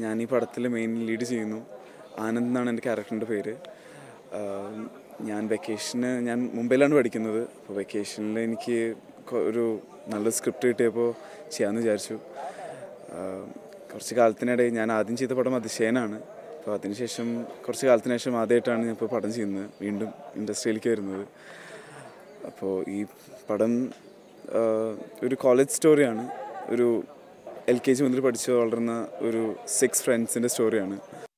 ഞാൻ ഈ പടത്തിൽ മെയിൻ ലീഡ് ചെയ്യുന്നു ആനന്ദ് എന്നാണ് എൻ്റെ ക്യാരക്ടറിൻ്റെ പേര് ആഹ് ഞാൻ വെക്കേഷന് ഞാൻ മുംബൈയിലാണ് പഠിക്കുന്നത് അപ്പോൾ വെക്കേഷനിൽ എനിക്ക് കൊ- ഒരു നല്ല സ്ക്രിപ്റ്റ് കിട്ടിയപ്പോൾ ചെയ്യാമെന്ന് വിചാരിച്ചു ആഹ് കുറച്ച് കാലത്തിനിടെ ഞാൻ ആദ്യം ചെയ്ത പടം അതിശയനാണ് അപ്പോൾ അതിനുശേഷം കുറച്ച് കാലത്തിന് ശേഷം ആദ്യമായിട്ടാണ് ഞാൻ ഇപ്പോൾ പടം ചെയ്യുന്നത് വീണ്ടും ഇൻഡസ്ട്രിയിലേക്ക് വരുന്നത് അപ്പോൾ ഈ പടം ആഹ് ഒരു കോളേജ് സ്റ്റോറിയാണ് ഒരു എൽ കെ ജി മുതൽ പഠിച്ച് വളർന്ന ഒരു സിക്സ് ഫ്രണ്ട്സിൻ്റെ സ്റ്റോറിയാണ്